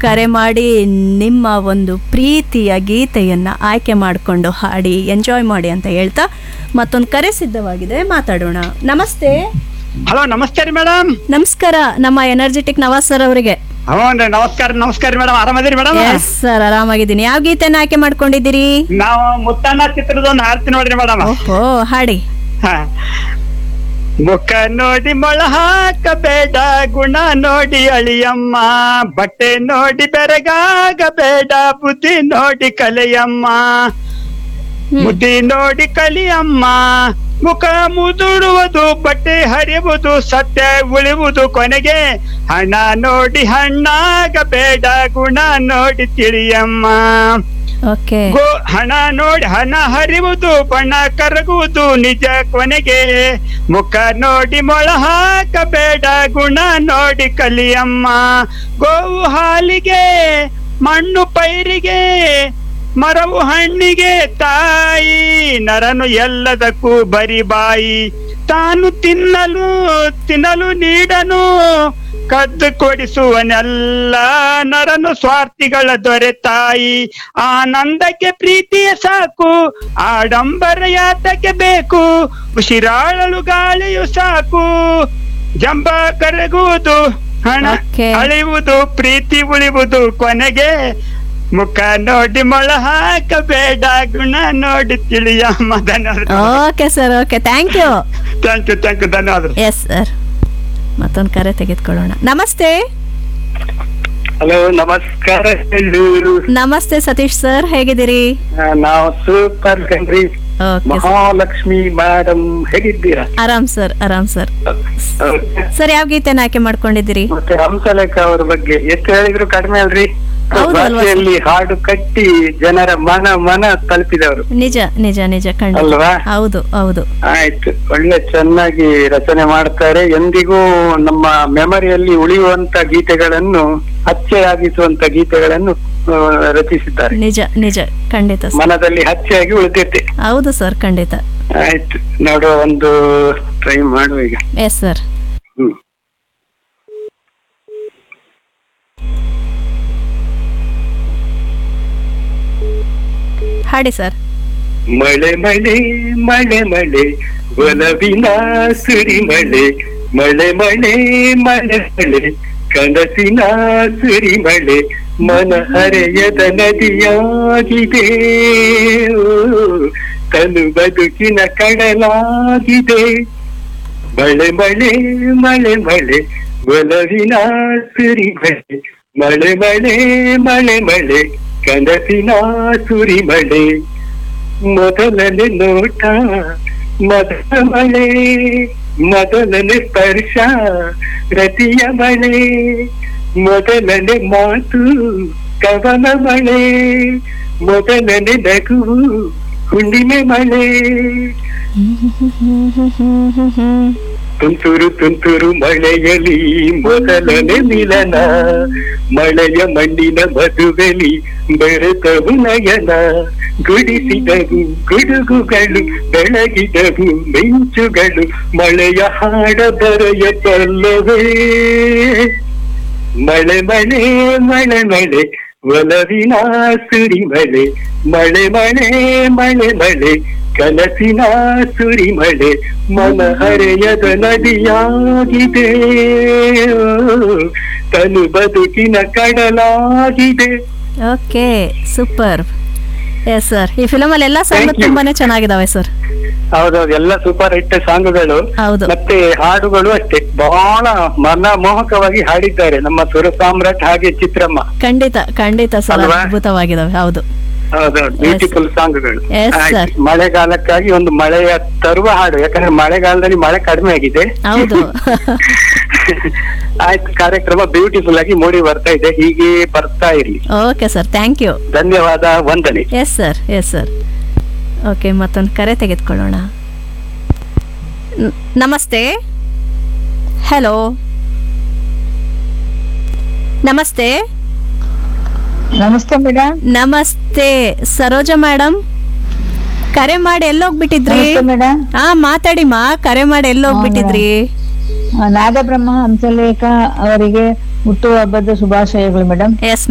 ಕರೆ ಮಾಡಿ ನಿಮ್ಮ ಒಂದು ಪ್ರೀತಿಯ ಗೀತೆಯನ್ನು ಆಯ್ಕೆ ಮಾಡಿಕೊಂಡು ಹಾಡಿ ಎಂಜಾಯ್ ಮಾಡಿ ಅಂತ ಹೇಳ್ತಾ ಮತ್ತೊಂದು ಕರೆ ಸಿದ್ಧವಾಗಿದೆ ಮಾತಾಡೋಣ ನಮಸ್ತೆ ಹಲೋ ನಮಸ್ತೆ ರೀ ಮೇಡಮ್ ನಮಸ್ಕಾರ ನಮ್ಮ ಎನರ್ಜೆಟಿಕ್ ನವಾಜ್ ಸರ್ ಅವರಿಗೆ ಹ್ಞೂ ರೀ ನಮಸ್ಕಾರ ನಮಸ್ಕಾರ ರೀ ಮೇಡಮ್ ಆರಾಮದಿರಿ ಮೇಡಮ್ ಎಸ್ ಸರ್ ಆರಾಮಾಗಿದ್ದೀನಿ ಯಾವ ಗೀತೆನ ಆಯ್ಕೆ ಮಾಡ್ಕೊಂಡಿದ್ದೀರಿ ನಾವು ಮುತ್ತಣ್ಣ ಚಿತ್ರದ ಒಂದು ಹಾಡ್ತೀನಿ ನೋಡ್ರಿ ಮೇಡಮ್ ಓಹೋ ಹಾಡಿ ಮುಖ ನೋಡಿ ಮೊಳ ಹಾಕಬೇಡ ಗುಣ ನೋಡಿ ಅಳಿಯಮ್ಮ ಬಟ್ಟೆ ನೋಡಿ ಬೆರಗಾಗಬೇಡ ಬುದ್ಧಿ ನೋಡಿ ಕಲೆಯಮ್ಮ ಹ್ಮ್. ಬುದ್ಧಿ ನೋಡಿ ಕಲಿಯಮ್ಮ ಮುಖ ಮುದುಡುವುದು ಬಟ್ಟೆ ಹರಿಯುವುದು ಸತ್ಯ ಉಳಿಯುವುದು ಕೊನೆಗೆ ಹಣ ನೋಡಿ ಹಣ್ಣಾಗಬೇಡ ಗುಣ ನೋಡಿ ತಿಳಿಯಮ್ಮ ಓಕೆ ಗೋ ಹಣ ನೋಡಿ ಹಣ ಹರಿಯುವುದು ಬಣ್ಣ ಕರಗುವುದು ನಿಜ ಕೊನೆಗೆ ಮುಖ ನೋಡಿ ಮೊಳ ಹಾಕಬೇಡ ಗುಣ ನೋಡಿ ಕಲಿಯಮ್ಮ ಗೋವು ಹಾಲಿಗೆ ಮಣ್ಣು ಪೈರಿಗೆ ಮರವು ಹಣ್ಣಿಗೆ ತಾಯಿ ನರನು ಎಲ್ಲದಕ್ಕೂ ಬರಿ ಬಾಯಿ ತಾನು ತಿನ್ನಲು ತಿನ್ನಲು ನೀಡನು ಕದ್ದು ಕೊಡಿಸುವನೆಲ್ಲ ನರನು ಸ್ವಾರ್ಥಿಗಳ ದೊರೆ ತಾಯಿ ಆನಂದಕ್ಕೆ ಪ್ರೀತಿಯ ಸಾಕು ಆಡಂಬರ ಯಾತಕ್ಕೆ ಬೇಕು ಉಸಿರಾಳಲು ಗಾಳಿಯು ಸಾಕು ಜಂಬ ಕರಗುವುದು ಹಣ Okay. ಅಳಿಯುವುದು ಪ್ರೀತಿ ಉಳಿಯುವುದು ಕೊನೆಗೆ ಮುಖ ನೋಡಿ ಮೊಳ ಹಾಕಬೇಡ ಗುಣ ನೋಡಿ ತಿಳಿಯಮ್ಮ ಧನ್ಯವಾದ okay sir okay thank you thank you thank you ಧನ್ಯವಾದ ಎಸ್ ಸರ್ ಮತ್ತೊಂದು ಕರೆ ತೆಗೆದುಕೊಳ್ಳೋಣ ನಮಸ್ತೆ ಹಲೋ ನಮಸ್ಕಾರ ಎಲ್ಲೂರು ನಮಸ್ತೆ ಸತೀಶ್ ಸರ್ ಹೇಗಿದ್ದೀರಿ ಆ, ನಾವು ಸೂಪರ್ ಕಣ್ರಿ ಓಕೆ ಮಹಾಲಕ್ಷ್ಮಿ ಮೇಡಮ್ ಹೇಗಿದ್ದೀರಾ ಆರಾಮ್ ಸರ್ ಆರಾಮ್ ಸರ್ ಸರ್ ಯಾವ ಗೀತೆನ ಆಯ್ಕೆ ಮಾಡ್ಕೊಂಡಿದ್ದೀರಿ ಮತ್ತೆ ಹಂಸಲೇಖ ಅವ್ರ ಬಗ್ಗೆ ಎಷ್ಟು ಹೇಳಿದ್ರು ಕಡಿಮೆ ಅಲ್ರಿ ಹೌದು ಅಲ್ವಾ? ಭಾಷೆಯಲ್ಲಿ ಹಾಡು ಕಟ್ಟಿ ಜನರ ಮನ ಮನ ತಲುಪಿದವರು ನಿಜ ನಿಜ ನಿಜ ಖಂಡಿತ ಅಲ್ವಾ? ಹೌದು ಹೌದು ಆಯ್ತು ಒಳ್ಳೆ ಚೆನ್ನಾಗಿ ರಚನೆ ಮಾಡ್ತಾರೆ ಎಂದಿಗೂ ನಮ್ಮ ಮೆಮರಿಯಲ್ಲಿ ಉಳಿಯುವಂತ ಗೀತೆಗಳನ್ನು ಹಚ್ಚೆಯಾಗಿಸುವಂತ ಗೀತೆಗಳನ್ನು ಆ, ರಚಿಸಿದ್ದಾರೆ ನಿಜ ನಿಜ ಖಂಡಿತ ಸರ್ ಮನದಲ್ಲಿ ಹಚ್ಚೆಯಾಗಿ ಉಳಿದಿರ್ತೆ ಹೌದು ಸರ್ ಖಂಡಿತ ಆಯ್ತು ನೋಡುವ ಒಂದು ಟ್ರೈ ಮಾಡುವ ಈಗ ಎಸ್ ಸರ್ ಹ್ಮ್ ಹಾಡಿ ಸರ್ ಮಳೆ ಮಳೆ ಮಳೆ ಮಳೆ ಒಲವಿನ ಸುರಿ ಮಳೆ ಮಳೆ ಮಳೆ ಮಳೆ ಮಳೆ ಕನಸಿನ ಸುರಿ ಮಳೆ ಮನ ಹರೆಯದ ನದಿಯಾಗಿದೆ ಓ, ತನು ಬದುಕಿನ ಕಡಲಾಗಿದೆ ಮಳೆ ಮಳೆ ಮಳೆ ಮಳೆ ಒಲವಿನ ಸುರಿ ಮಳೆ ಮಳೆ ಮಳೆ ಮಳೆ ಮಳೆ ಕನಸಿನ ಸುರಿ ಮಳೆ ಮೊದಲನೇ ನೋಟ ಮೊದಲ ಮಳೆ ಮೊದಲನೇ ಸ್ಪರ್ಶ ರತಿಯ ಮಳೆ ಮೊದಲನೇ ಮಾತು ಕವನ ಮಳೆ ಮೊದಲನೇ ನಗುವು ಹುಣ್ಣಿಮೆ ಮಳೆ ತುಂತುರು ತುಂತುರು ಮಳೆಯಲಿ ಮೊದಲನೇ ಮಿಲನ ಮಳೆಯ ಮಣ್ಣಿನ ಮದುವೆಲಿ ಬೆರೆತವು ನಯನ ಗುಡಿಸಿದವು ಗುಡುಗುಗಳು ಬೆಳಗಿದವು ಮಿಂಚುಗಳು ಮಳೆಯ ಹಾಡ ಬರೆಯಬಲ್ಲವೇ ಮಳೆ ಮಳೆ ಮಳೆ ಮಳೆ ಒಲವಿನ ಸುರಿ ಮಳೆ ಮಳೆ ಮಳೆ ಮಳೆ ಮಳೆ ಕನಸಿನ ಸುರಿ ಮಳೆ ಮನ ಹರೆಯದ ನದಿಯಾಗಿದೆ ಓ, ತನು ಬದುಕಿನ ಕಡಲಾಗಿದೆ ಓಕೆ ಸೂಪರ್ ಎಸ್ ಸರ್ ಈ ಫಿಲಮಲ್ಲಿ ಎಲ್ಲ ಸಾಂಗ್ Thank you. ತುಂಬಾನೇ ಚೆನ್ನಾಗಿದಾವೆ ಸರ್ ಹೌದೌದು ಎಲ್ಲ ಸೂಪರ್ ಹಿಟ್ ಸಾಂಗ್ಗಳು ಹೌದು ಮತ್ತೆ ಹಾಡುಗಳು ಅಷ್ಟೇ ಬಹಳ ಮನಮೋಹಕವಾಗಿ ಹಾಡಿದ್ದಾರೆ ನಮ್ಮ ಸುರ ಸಾಮ್ರಾಟ್ ಹಾಗೆ ಚಿತ್ರಮ್ಮ ಖಂಡಿತ ಖಂಡಿತ ಸರ್ ಅಲ್ವಾ? ಅದ್ಭುತವಾಗಿದಾವೆ ಹೌದು ಹೌದೌದು ಬ್ಯೂಟಿಫುಲ್ ಸಾಂಗ್ಗಳು Yes, ಆಯ್ತು. sir. ಮಳೆಗಾಲಕ್ಕಾಗಿ ಒಂದು ಮಳೆಯ ತರುವ ಹಾಡು ಯಾಕಂದ್ರೆ ಮಳೆಗಾಲದಲ್ಲಿ ಮಳೆ ಕಡಿಮೆ ಆಗಿದೆ ಹೌದು ಆಯ್ತು ಕಾರ್ಯಕ್ರಮ ಬ್ಯೂಟಿಫುಲ್ ಆಗಿ ಮೂಡಿ ಬರ್ತಾ ಇದೆ ಹೀಗೆ ಬರ್ತಾ ಇರ್ಲಿ ಓಕೆ ಸರ್ ಥ್ಯಾಂಕ್ ಯು ಧನ್ಯವಾದ ವಂದನೆ yes sir yes sir okay ಮತ್ತೊಂದು ಕರೆ ತೆಗೆದುಕೊಳ್ಳೋಣ ನ- ನಮಸ್ತೆ ಹಲೋ ನಮಸ್ತೆ ನಮಸ್ತೆ ಮೇಡಮ್ ನಮಸ್ತೆ ಸರೋಜ ಮೇಡಮ್ ಕರೆ ಮಾಡಿ ಎಲ್ಲೋಗ್ಬಿಟ್ಟಿದ್ರಿ ನಮಸ್ತೆ ಮೇಡಮ್ ಹಾ ಮಾತಾಡಿ ಮಾ ಕರೆ ಮಾಡಿ ಎಲ್ಲೋಗ್ಬಿಟ್ಟಿದ್ರಿ ನಾಗಬ್ರಹ್ಮ ಹಂಸಲೇಖ ಅವರಿಗೆ ಹುಟ್ಟುಹಬ್ಬದ ಶುಭಾಶಯಗಳು ಮೇಡಮ್ ಎಸ್